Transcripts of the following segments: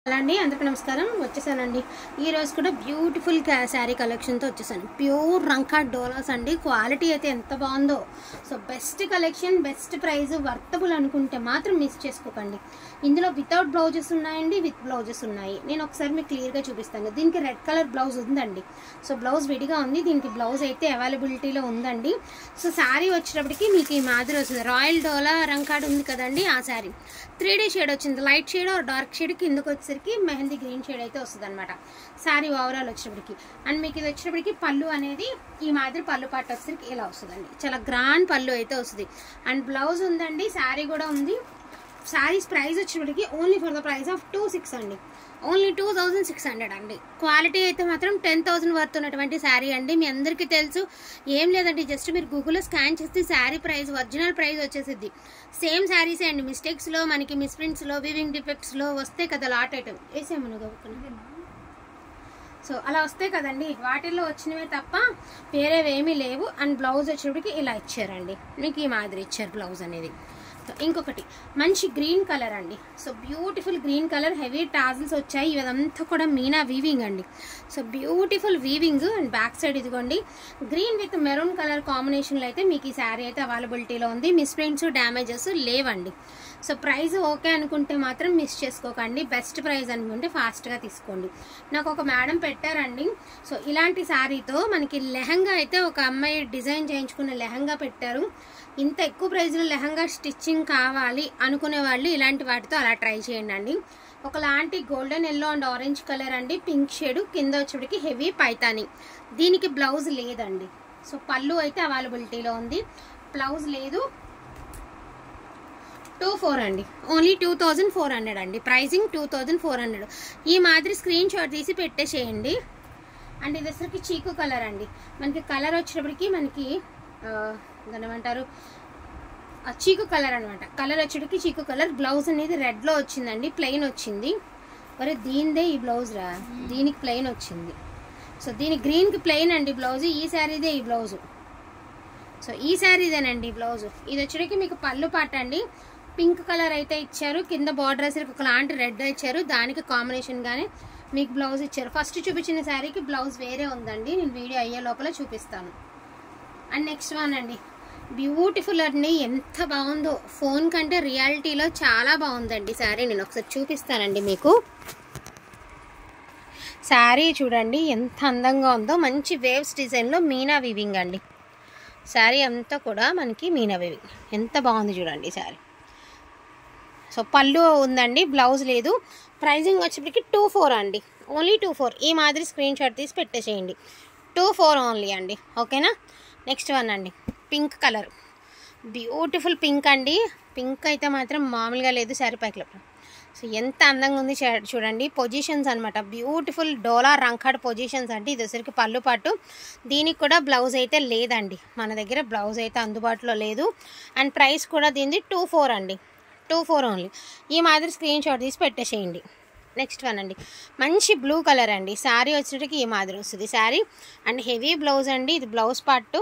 hello అండి అందరికీ నమస్కారం వచ్చేసానండి ఈ రోజు కూడా బ్యూటిఫుల్ శారీ కలెక్షన్తో వచ్చేసాను ప్యూర్ రంకా డోలాస్ అండి క్వాలిటీ అయితే ఎంత బాగుందో so best collection best price worthable అనుకుంటే మాత్రం మిస్ చేసుకోకండి ఇందులో వితౌట్ బ్లౌజెస్ ఉన్నాయండి విత్ బ్లౌజెస్ ఉన్నాయి నేను ఒకసారి మీకు క్లియర్గా చూపిస్తాను దీనికి రెడ్ కలర్ బ్లౌజ్ ఉందండి సో బ్లౌజ్ విడిగా ఉంది దీనికి బ్లౌజ్ అయితే అవైలబిలిటీలో ఉందండి సో శారీ వచ్చేటప్పటికి మీకు ఈ మాదిరి వస్తుంది రాయల్ డోలా రంకాడ్ ఉంది కదండి ఆ శారీ త్రీ డీ షేడ్ వచ్చింది light shade or dark shade కిందకు వచ్చేసరికి మెహందీ గ్రీన్ షేడ్ అయితే వస్తుంది అనమాట శారీ ఓవరాల్ వచ్చేటప్పటికి అండ్ మీకు ఇది వచ్చేటప్పటికి పళ్ళు అనేది ఈ మాదిరి పళ్ళు పాట వచ్చేసరికి ఇలా వస్తుందండి చాలా గ్రాండ్ పళ్ళు అయితే వస్తుంది అండ్ బ్లౌజ్ ఉందండి శారీ కూడా ఉంది శారీస్ ప్రైస్ వచ్చేటప్పటికి only for the price of two six అండి only two thousand six hundred అండి క్వాలిటీ అయితే మాత్రం టెన్ థౌసండ్ వర్త్ ఉన్నటువంటి శారీ అండి మీ అందరికీ తెలుసు ఏం లేదండి జస్ట్ మీరు గూగుల్లో స్కాన్ చేస్తే శారీ ప్రైస్ ఒరిజినల్ ప్రైస్ వచ్చేసిద్ది సేమ్ శారీస్ అండి మిస్టేక్స్లో మనకి మిస్ప్రింట్స్లో వివింగ్ డిఫెక్ట్స్లో వస్తే కదా లాట్ ఐటమ్ వేసామను గబుకున్నా సో అలా వస్తాయి కదండి వాటిల్లో వచ్చినవే తప్ప వేరేవేమీ లేవు అండ్ బ్లౌజ్ వచ్చేటప్పటికి ఇలా ఇచ్చారండి మీకు ఈ మాదిరి ఇచ్చారు బ్లౌజ్ అనేది సో ఇంకొకటి మంచి గ్రీన్ కలర్ అండి so beautiful green colour heavy tassels వచ్చాయి ఇదంతా కూడా మీనా వీవింగ్ అండి so beautiful weaving and back side ఇదిగోండి గ్రీన్ విత్ మెరూన్ కలర్ కాంబినేషన్లో అయితే మీకు ఈ శారీ అయితే అవైలబిలిటీలో ఉంది మిస్ప్రింట్స్ డ్యామేజెస్ లేవండి సో ప్రైస్ ఓకే అనుకుంటే మాత్రం మిస్ చేసుకోకండి బెస్ట్ ప్రైస్ అనుకుంటే ఫాస్ట్గా తీసుకోండి నాకు ఒక మేడం పెట్టారండి సో ఇలాంటి శారీతో మనకి లెహంగా అయితే ఒక అమ్మాయి డిజైన్ చేయించుకున్న లెహంగా పెట్టారు ఇంత ఎక్కువ ప్రైస్లో లెహంగా స్టిచ్చింగ్ కావాలి అనుకునే వాళ్ళు ఇలాంటి వాటితో అలా ట్రై చేయండి అండి ఒకలాంటి golden yellow and orange colour అండి పింక్ షేడ్ కింద వచ్చేటికి హెవీ పైతాని దీనికి బ్లౌజ్ లేదండి సో పళ్ళు అయితే అవైలబిలిటీలో ఉంది బ్లౌజ్ లేదు టూ ఫోర్ అండి only two thousand four hundred అండి pricing two thousand four hundred ఈ మాదిరి స్క్రీన్ షాట్ తీసి పెట్టేసేయండి అండ్ ఇది అసలుకి చీకు కలర్ అండి మనకి కలర్ వచ్చేటప్పటికి మనకి ఆ, దాన్ని ఏమంటారు ఆ చీకు కలర్ అనమాట కలర్ వచ్చేటికి చీకు కలర్ బ్లౌజ్ అనేది రెడ్లో వచ్చిందండి ప్లెయిన్ వచ్చింది మరి దీనిదే ఈ బ్లౌజ్ రా దీనికి ప్లెయిన్ వచ్చింది సో దీని గ్రీన్కి ప్లెయిన్ అండి బ్లౌజ్ ఈ శారీదే ఈ బ్లౌజు సో ఈ శారీదేనండి బ్లౌజ్ ఇది వచ్చేటికి మీకు పళ్ళు పాట అండి పింక్ కలర్ అయితే ఇచ్చారు కింద బార్డర్ వేసరికి ఒక లాంటి రెడ్ ఇచ్చారు దానికి కాంబినేషన్ గానే మీకు బ్లౌజ్ ఇచ్చారు ఫస్ట్ చూపించిన శారీకి బ్లౌజ్ వేరే ఉందండి నేను వీడియో అయ్యే లోపల చూపిస్తాను అండ్ నెక్స్ట్ వన్ అండి బ్యూటిఫుల్ అండి ఎంత బాగుందో ఫోన్ కంటే రియాలిటీలో చాలా బాగుందండి శారీ నేను ఒకసారి చూపిస్తానండి మీకు శారీ చూడండి ఎంత అందంగా ఉందో మంచి వేవ్స్ డిజైన్లో మీనా వివింగ్ అండి శారీ అంతా కూడా మనకి మీనా వివింగ్ ఎంత బాగుంది చూడండి శారీ సో పళ్ళు ఉందండి బ్లౌజ్ లేదు ప్రైజింగ్ వచ్చేప్పటికి టూ ఫోర్ అండి ఓన్లీ టూ ఫోర్ ఈ మాదిరి స్క్రీన్ షాట్ తీసి పెట్టేసేయండి టూ ఫోర్ ఓన్లీ అండి ఓకేనా నెక్స్ట్ వన్ అండి పింక్ కలర్ బ్యూటిఫుల్ పింక్ అండి పింక్ అయితే మాత్రం మామూలుగా లేదు శారీ పైకిలో సో ఎంత అందంగా ఉంది చే- చూడండి పొజిషన్స్ అనమాట బ్యూటిఫుల్ డోలా రంకాడ్ పొజిషన్స్ అంటే ఇది వచ్చరికి పళ్ళు పాటు దీనికి కూడా బ్లౌజ్ అయితే లేదండి మన దగ్గర బ్లౌజ్ అయితే అందుబాటులో లేదు అండ్ ప్రైస్ కూడా దీనిది టూ ఫోర్ అండి టూ ఫోర్ ఓన్లీ ఈ మాదిరి స్క్రీన్ షాట్ తీసి పెట్టేసేయండి నెక్స్ట్ వన్ అండి మంచి బ్లూ కలర్ అండి శారీ వచ్చేటికి ఈ మాదిరి వస్తుంది శారీ అండ్ హెవీ బ్లౌజ్ అండి ఇది బ్లౌజ్ పార్ట్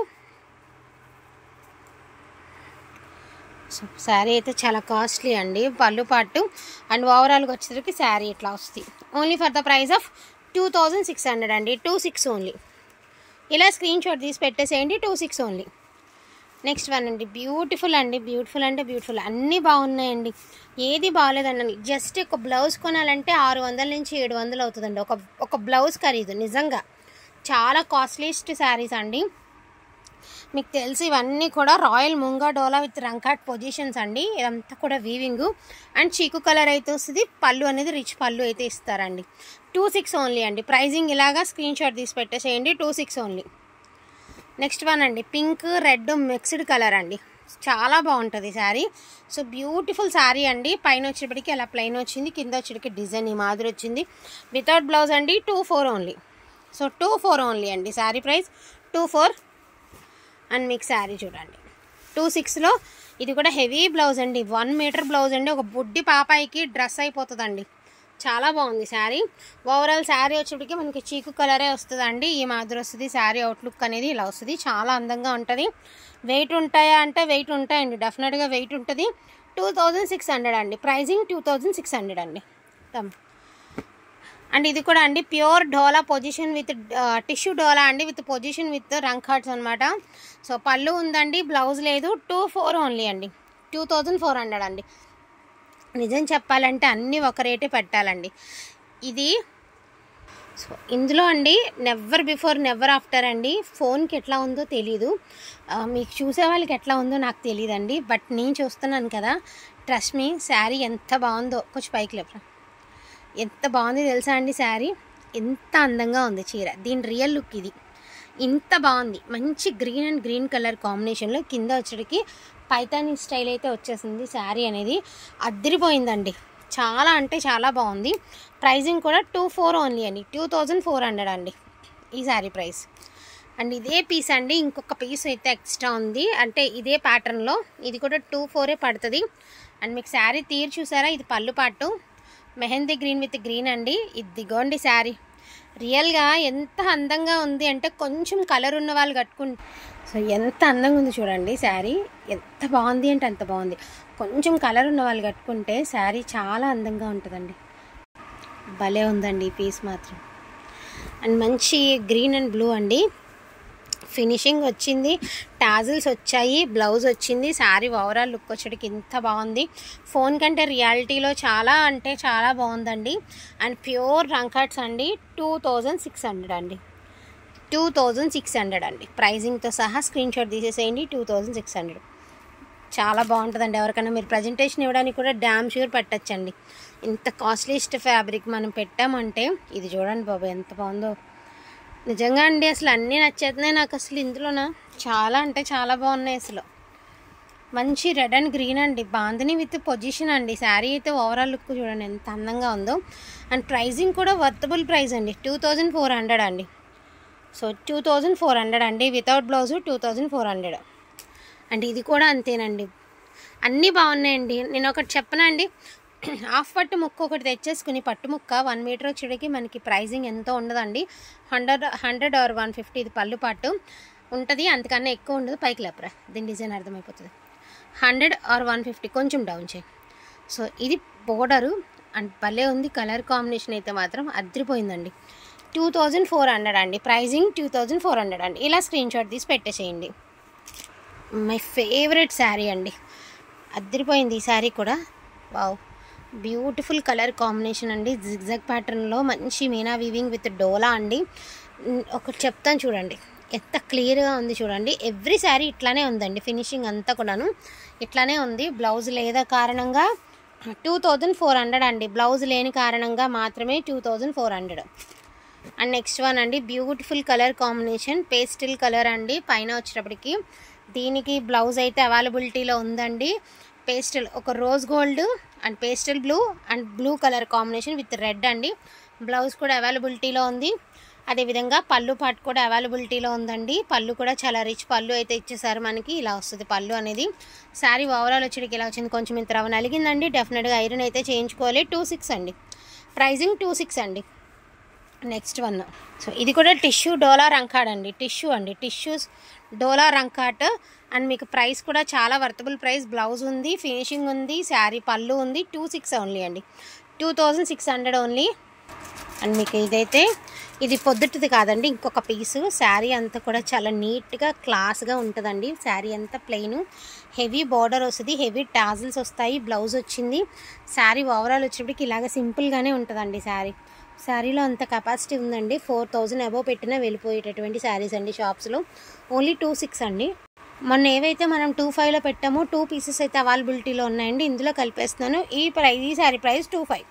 సో శారీ అయితే చాలా కాస్ట్లీ అండి పళ్ళు పాటు అండ్ ఓవరాల్గా వచ్చేసరికి శారీ ఇట్లా వస్తుంది only for the price of two thousand six hundred అండి టూ సిక్స్ ఓన్లీ ఇలా స్క్రీన్ షాట్ తీసి పెట్టేసేయండి two six only next one అండి బ్యూటిఫుల్ అండి బ్యూటిఫుల్ అంటే బ్యూటిఫుల్ అన్నీ బాగున్నాయండి ఏది బాగాలేదండి జస్ట్ ఒక బ్లౌజ్ కొనాలంటే ఆరు వందల నుంచి ఏడు వందలు అవుతుందండి ఒక ఒక బ్లౌజ్ ఖరీదు నిజంగా చాలా కాస్ట్లీస్ట్ శారీస్ అండి మీకు తెలిసి ఇవన్నీ కూడా రాయల్ ముంగా డోలా విత్ రంకాట్ పొజిషన్స్ అండి ఇదంతా కూడా వీవింగ్ అండ్ చీకు కలర్ అయితే వస్తుంది పళ్ళు అనేది రిచ్ పళ్ళు అయితే ఇస్తారండి టూ సిక్స్ ఓన్లీ అండి ప్రైజింగ్ ఇలాగా స్క్రీన్ షాట్ తీసి పెట్టేసేయండి two six only next one అండి పింక్ రెడ్ మిక్స్డ్ కలర్ అండి చాలా బాగుంటుంది శారీ సో బ్యూటిఫుల్ శారీ అండి పైన వచ్చేటప్పటికి అలా ప్లెయిన్ వచ్చింది కింద వచ్చేటికి డిజైన్ ఈ మాదిరి వచ్చింది వితౌట్ బ్లౌజ్ అండి two four only so two four only అండి sari price two four and మీకు శారీ చూడండి టూ సిక్స్లో ఇది కూడా హెవీ బ్లౌజ్ అండి వన్ మీటర్ బ్లౌజ్ అండి ఒక బుడ్డి పాపాయికి డ్రెస్ అయిపోతుందండి చాలా బాగుంది శారీ ఓవరాల్ శారీ వచ్చేటికి మనకి చీకు కలరే వస్తుందండి ఈ మాదిరి వస్తుంది శారీ అవుట్లుక్ అనేది ఇలా వస్తుంది చాలా అందంగా ఉంటుంది వెయిట్ ఉంటాయా అంటే వెయిట్ ఉంటాయండి డెఫినెట్గా వెయిట్ ఉంటుంది టూ థౌజండ్ సిక్స్ హండ్రెడ్ అండి pricing two thousand six hundred అండి తమ్ అండ్ ఇది కూడా అండి ప్యూర్ డోలా పొజిషన్ విత్ టిష్యూ డోలా అండి విత్ పొజిషన్ విత్ రంగ్ కార్డ్స్ అనమాట సో పళ్ళు ఉందండి బ్లౌజ్ లేదు టూ ఫోర్ ఓన్లీ అండి టూ థౌజండ్ ఫోర్ హండ్రెడ్ అండి నిజం చెప్పాలంటే అన్నీ ఒక రేటే పెట్టాలండి ఇది సో ఇందులో అండి నెవర్ బిఫోర్ నెవర్ ఆఫ్టర్ అండి ఫోన్కి ఎట్లా ఉందో తెలీదు ఆ, మీకు చూసే వాళ్ళకి ఎట్లా ఉందో నాకు తెలియదండి బట్ నేను చూస్తున్నాను కదా ట్రస్ట్ మీ శారీ ఎంత బాగుందో కొంచెం పైకి లేపరా ఎంత బాగుంది తెలుసా అండి శారీ ఎంత అందంగా ఉంది చీర దీని రియల్ లుక్ ఇది ఇంత బాగుంది మంచి గ్రీన్ అండ్ గ్రీన్ కలర్ కాంబినేషన్లో కింద వచ్చేటికి పైతానీ స్టైల్ అయితే వచ్చేసింది శారీ అనేది అద్దరిపోయిందండి చాలా అంటే చాలా బాగుంది ప్రైజింగ్ కూడా టూ ఫోర్ ఓన్లీ అండి టూ థౌజండ్ ఫోర్ హండ్రెడ్ అండి ఈ శారీ ప్రైస్ అండ్ ఇదే పీస్ అండి ఇంకొక పీస్ అయితే ఎక్స్ట్రా ఉంది అంటే ఇదే ప్యాటర్న్లో ఇది కూడా టూ ఫోరే పడుతుంది అండ్ మీకు శారీ తీరు చూసారా ఇది పళ్ళు పాటు మెహందీ గ్రీన్ విత్ గ్రీన్ అండి ఇది దిగోండి శారీ రియల్గా ఎంత అందంగా ఉంది అంటే కొంచెం కలర్ ఉన్న వాళ్ళు కట్టుకుంటే సో ఎంత అందంగా ఉంది చూడండి శారీ ఎంత బాగుంది అంటే అంత బాగుంది కొంచెం కలర్ ఉన్న వాళ్ళు కట్టుకుంటే శారీ చాలా అందంగా ఉంటుందండి భలే ఉందండి ఈ పీస్ మాత్రం అండ్ మంచి గ్రీన్ అండ్ బ్లూ అండి ఫినిషింగ్ వచ్చింది టాజిల్స్ వచ్చాయి బ్లౌజ్ వచ్చింది శారీ ఓవరాల్ లుక్ వచ్చేటికి ఇంత బాగుంది ఫోన్ కంటే రియాలిటీలో చాలా అంటే చాలా బాగుందండి అండ్ ప్యూర్ రంకట్స్ అండి టూ థౌజండ్ సిక్స్ హండ్రెడ్ అండి టూ థౌజండ్ సిక్స్ హండ్రెడ్ అండి ప్రైజింగ్తో సహా స్క్రీన్ షాట్ తీసేసేయండి టూ థౌజండ్ సిక్స్ హండ్రెడ్ చాలా బాగుంటుందండి ఎవరికైనా మీరు ప్రజెంటేషన్ ఇవ్వడానికి కూడా డ్యామ్ షూర్ పెట్టచ్చండి ఇంత కాస్ట్లీస్ట్ ఫ్యాబ్రిక్ మనం పెట్టామంటే ఇది చూడండి బాబు ఎంత బాగుందో నిజంగా అండి అసలు అన్నీ నచ్చేస్తున్నాయి నాకు అసలు ఇందులోన చాలా అంటే చాలా బాగున్నాయి అసలు మంచి రెడ్ అండ్ గ్రీన్ అండి బాందని విత్ పొజిషన్ అండి శారీ అయితే ఓవరాల్ లుక్ చూడండి ఎంత అందంగా ఉందో అండ్ ప్రైజింగ్ కూడా వర్తబుల్ ప్రైస్ అండి టూ థౌజండ్ ఫోర్ హండ్రెడ్ అండి so two thousand four hundred అండి without blouse two thousand four hundred and ఇది కూడా అంతేనండి అన్నీ బాగున్నాయండి నేను ఒకటి చెప్పనా అండి హాఫ్ పట్టు ముక్క ఒకటి తెచ్చేసుకుని పట్టు ముక్క వన్ మీటర్ వచ్చేటికి మనకి ప్రైజింగ్ ఎంతో ఉండదండి hundred hundred or one fifty ఇది పళ్ళు పట్టు ఉంటుంది అంతకన్నా ఎక్కువ ఉండదు పైకి లేపరా దీని డిజైన్ అర్థమైపోతుంది హండ్రెడ్ ఆర్ వన్ ఫిఫ్టీ కొంచెం డౌన్ చేయి సో ఇది బోర్డరు అండ్ భలే ఉంది కలర్ కాంబినేషన్ అయితే మాత్రం అద్దరిపోయిందండి టూ థౌజండ్ ఫోర్ హండ్రెడ్ అండి pricing two thousand four hundred అండి ఇలా స్క్రీన్ షాట్ తీసి పెట్టేసేయండి మై ఫేవరెట్ శారీ అండి అద్దరిపోయింది ఈ శారీ కూడా వావ్ బ్యూటిఫుల్ కలర్ కాంబినేషన్ అండి జిగ్జాగ్ ప్యాటర్న్లో మంచి మీనా వీవింగ్ విత్ డోలా అండి ఉమ్, ఒకటి చెప్తాను చూడండి ఎంత క్లియర్గా ఉంది చూడండి ఎవ్రీ శారీ ఇట్లానే ఉందండి ఫినిషింగ్ అంతా కూడాను ఇట్లానే ఉంది బ్లౌజ్ లేదా కారణంగా టూ థౌజండ్ ఫోర్ హండ్రెడ్ అండి బ్లౌజ్ లేని కారణంగా మాత్రమే two thousand four hundred and next one అండి beautiful colour combination pastel colour అండి పైన వచ్చేటప్పటికి దీనికి బ్లౌజ్ అయితే అవైలబిలిటీలో ఉందండి పేస్టల్ ఒక rose gold and pastel blue and blue colour combination with red అండి బ్లౌజ్ కూడా అవైలబిలిటీలో ఉంది అదేవిధంగా పళ్ళు పాటు కూడా అవైలబిలిటీలో ఉందండి పళ్ళు కూడా చాలా రిచ్ పళ్ళు అయితే ఇచ్చేసారు మనకి ఇలా వస్తుంది పళ్ళు అనేది శారీ ఓవరాల్ వచ్చేటికి ఇలా వచ్చింది కొంచెం ఇంత రవ్వ నలిగిందండి డెఫినెట్గా ఐరన్ అయితే చేయించుకోవాలి టూ సిక్స్ అండి ప్రైజింగ్ టూ సిక్స్ అండి నెక్స్ట్ వన్ సో ఇది కూడా టిష్యూ డోలా రంకాడ్ అండి టిష్యూ అండి టిష్యూస్ డోలా రంకాట్ అండ్ మీకు ప్రైస్ కూడా చాలా వర్తబుల్ ప్రైస్ బ్లౌజ్ ఉంది ఫినిషింగ్ ఉంది శారీ పళ్ళు ఉంది టూ సిక్స్ ఓన్లీ అండి two thousand six hundred only and మీకు ఇదైతే ఇది పొద్దుటిది కాదండి ఇంకొక పీసు శారీ అంతా కూడా చాలా నీట్గా క్లాస్గా ఉంటుందండి శారీ అంతా ప్లెయిన్ హెవీ బార్డర్ వస్తుంది హెవీ టాజిల్స్ వస్తాయి బ్లౌజ్ వచ్చింది శారీ ఓవరాల్ వచ్చేప్పటికి ఇలాగ సింపుల్గానే ఉంటుందండి శారీ శారీలో అంత కెపాసిటీ ఉందండి ఫోర్ థౌజండ్ అబోవ్ పెట్టినా వెళ్ళిపోయేటటువంటి శారీస్ అండి షాప్స్లో ఓన్లీ టూ సిక్స్ అండి మొన్న ఏవైతే మనం టూ ఫైవ్లో పెట్టామో టూ పీసెస్ అయితే అవైలబిలిటీలో ఉన్నాయండి ఇందులో కలిపేస్తున్నాను ఈ ప్రైస్ ఈ sari price two five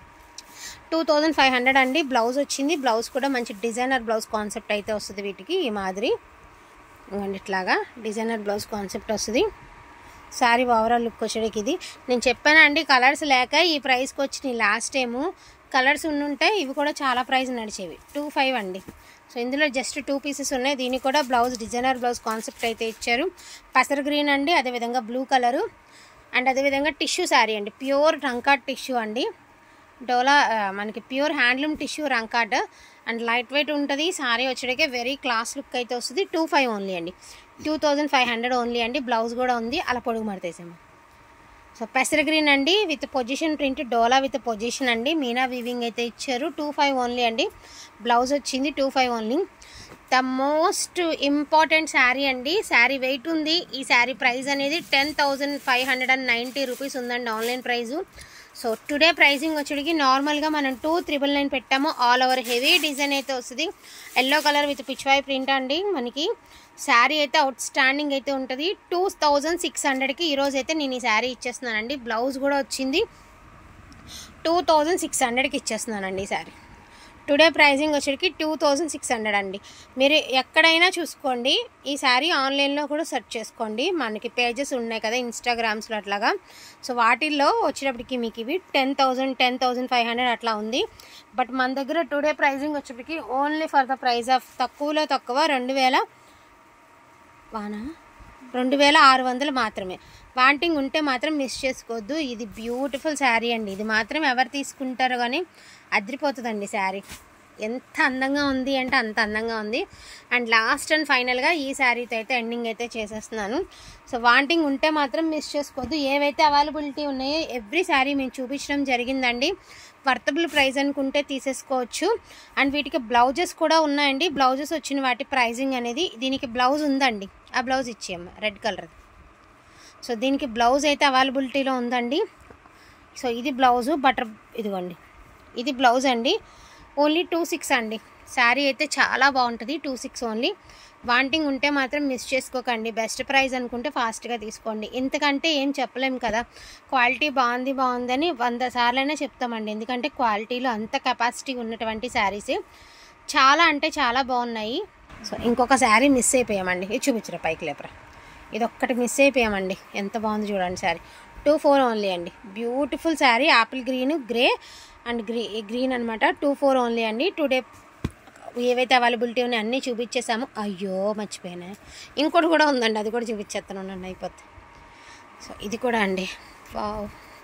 two thousand five hundred అండి బ్లౌజ్ వచ్చింది బ్లౌజ్ కూడా మంచి డిజైనర్ బ్లౌజ్ కాన్సెప్ట్ అయితే వస్తుంది వీటికి ఈ మాదిరి ఇవ్వండి ఇట్లాగా డిజైనర్ బ్లౌజ్ కాన్సెప్ట్ వస్తుంది శారీ ఓవరాల్ లుక్ వచ్చేటికి ఇది నేను చెప్పానండి కలర్స్ లేక ఈ ప్రైస్కి వచ్చినాయి లాస్ట్ టైము కలర్స్ ఉండుంటే ఇవి కూడా చాలా ప్రైస్ నడిచేవి టూ ఫైవ్ అండి సో ఇందులో జస్ట్ టూ పీసెస్ ఉన్నాయి దీనికి కూడా బ్లౌజ్ డిజైనర్ బ్లౌజ్ కాన్సెప్ట్ అయితే ఇచ్చారు పసర గ్రీన్ అండి అదేవిధంగా బ్లూ కలరు అండ్ అదేవిధంగా టిష్యూ శారీ అండి ప్యూర్ రంకాట్ టిష్యూ అండి డోలా ఆ, మనకి ప్యూర్ హ్యాండ్లూమ్ టిష్యూ రంకాట్ అండ్ లైట్ వెయిట్ ఉంటుంది సారీ వచ్చేటికే వెరీ క్లాస్ లుక్ అయితే వస్తుంది టూ ఫైవ్ ఓన్లీ అండి two thousand five hundred only అండి బ్లౌజ్ కూడా ఉంది అలా పొడుగు మడతేసాము సో పెసర గ్రీన్ అండి విత్ పొజిషన్ ప్రింట్ డోలా విత్ పొజిషన్ అండి మీనా వీవింగ్ అయితే ఇచ్చారు టూ ఫైవ్ ఓన్లీ అండి బ్లౌజ్ వచ్చింది two five only the most important sari అండి శారీ వెయిట్ ఉంది ఈ శారీ ప్రైస్ అనేది ten thousand five hundred and ninety rupees ఉందండి online price so today pricing వచ్చేటికి నార్మల్గా మనం టూ త్రిబుల్ నైన్ పెట్టాము ఆల్ ఓవర్ హెవీ డిజైన్ అయితే వస్తుంది yellow colour with Pichwai print అండి మనకి శారీ అయితే అవుట్ స్టాండింగ్ అయితే ఉంటుంది టూ థౌజండ్ సిక్స్ హండ్రెడ్కి ఈరోజు అయితే నేను ఈ శారీ ఇచ్చేస్తున్నానండి బ్లౌజ్ కూడా వచ్చింది టూ థౌజండ్ సిక్స్ హండ్రెడ్కి ఇచ్చేస్తున్నానండి ఈ శారీ టుడే ప్రైజింగ్ వచ్చేటికి టూ థౌజండ్ సిక్స్ హండ్రెడ్ అండి మీరు ఎక్కడైనా చూసుకోండి ఈ శారీ ఆన్లైన్లో కూడా సెర్చ్ చేసుకోండి మనకి పేజెస్ ఉన్నాయి కదా ఇన్స్టాగ్రామ్స్లో అట్లాగా సో వాటిల్లో వచ్చేటప్పటికి మీకు ఇవి ten thousand ten thousand five hundred అట్లా ఉంది బట్ మన దగ్గర టుడే ప్రైజింగ్ వచ్చేటప్పటికి only for the price of తక్కువలో తక్కువ రెండు వేల వానా రెండు వేల ఆరు వందలు మాత్రమే వాంటింగ్ ఉంటే మాత్రం మిస్ చేసుకోవద్దు ఇది బ్యూటిఫుల్ శారీ అండి ఇది మాత్రం ఎవరు తీసుకుంటారో కానీ అదిరిపోతుందండి శారీ ఎంత అందంగా ఉంది అంటే అంత అందంగా ఉంది అండ్ లాస్ట్ అండ్ ఫైనల్గా ఈ శారీతో అయితే ఎండింగ్ అయితే చేసేస్తున్నాను సో వాంటింగ్ ఉంటే మాత్రం మిస్ చేసుకోవద్దు ఏవైతే అవైలబిలిటీ ఉన్నాయో ఎవ్రీ శారీ మేము చూపించడం జరిగిందండి వర్తబుల్ ప్రైస్ అనుకుంటే తీసేసుకోవచ్చు అండ్ వీటికి బ్లౌజెస్ కూడా ఉన్నాయండి బ్లౌజెస్ వచ్చిన వాటి ప్రైజింగ్ అనేది దీనికి బ్లౌజ్ ఉందండి ఆ బ్లౌజ్ ఇచ్చేయమ్మ రెడ్ కలర్ సో దీనికి బ్లౌజ్ అయితే అవైలబిలిటీలో ఉందండి సో ఇది బ్లౌజు బటర్ ఇదిగోండి ఇది బ్లౌజ్ అండి ఓన్లీ టూ సిక్స్ అండి శారీ అయితే చాలా బాగుంటుంది టూ సిక్స్ ఓన్లీ వాంటింగ్ ఉంటే మాత్రం మిస్ చేసుకోకండి బెస్ట్ ప్రైస్ అనుకుంటే ఫాస్ట్గా తీసుకోండి ఇంతకంటే ఏం చెప్పలేం కదా క్వాలిటీ బాగుంది బాగుందని వంద సార్లైనా చెప్తామండి ఎందుకంటే క్వాలిటీలో అంత కెపాసిటీ ఉన్నటువంటి శారీస్ చాలా అంటే చాలా బాగున్నాయి సో ఇంకొక శారీ మిస్ అయిపోయామండి ఇది చూపించరా పైకి లేపరా ఇది ఒక్కటి మిస్ అయిపోయామండి ఎంత బాగుంది చూడండి శారీ టూ ఫోర్ ఓన్లీ అండి beautiful sari apple green grey and గ్రీ గ్రీన్ అనమాట టూ ఫోర్ ఓన్లీ అండి టుడే ఏవైతే అవైలబిలిటీ ఉన్నాయో అన్నీ చూపించేసాము అయ్యో మర్చిపోయినా ఇంకోటి కూడా ఉందండి అది కూడా చూపించేస్తాను ఉండండి అయిపోతే సో ఇది కూడా అండి వావ్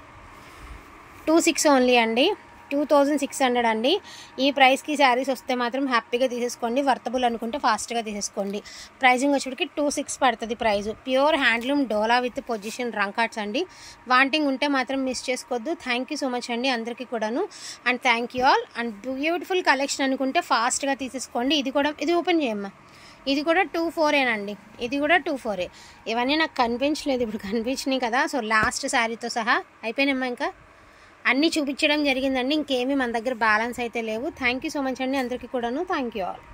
టూ సిక్స్ ఓన్లీ అండి టూ థౌజండ్ సిక్స్ హండ్రెడ్ అండి ఈ ప్రైస్కి శారీస్ వస్తే మాత్రం హ్యాపీగా తీసేసుకోండి వర్తబుల్ అనుకుంటే ఫాస్ట్గా తీసేసుకోండి ప్రైజింగ్ వచ్చేటికి టూ సిక్స్ పడుతుంది ప్రైస్ ప్యూర్ హ్యాండ్లూమ్ డోలా విత్ పొజిషన్ రంకాట్స్ అండి వాంటింగ్ ఉంటే మాత్రం మిస్ చేసుకోవద్దు థ్యాంక్ యూ సో మచ్ అండి అందరికీ కూడాను and thank you all and beautiful collection అనుకుంటే ఫాస్ట్గా తీసేసుకోండి ఇది కూడా ఇది ఓపెన్ చేయమ్మా ఇది కూడా టూ ఫోరేనండి ఇది కూడా టూ ఫోరే ఇవన్నీ నాకు కనిపించలేదు ఇప్పుడు కనిపించినాయి కదా సో లాస్ట్ శారీతో సహా అయిపోయినమ్మా ఇంకా అన్నీ చూపించడం జరిగిందండి ఇంకేమీ మన దగ్గర బ్యాలెన్స్ అయితే లేవు థ్యాంక్ యూ సో మచ్ అండి అందరికీ కూడాను థ్యాంక్ యూ ఆల్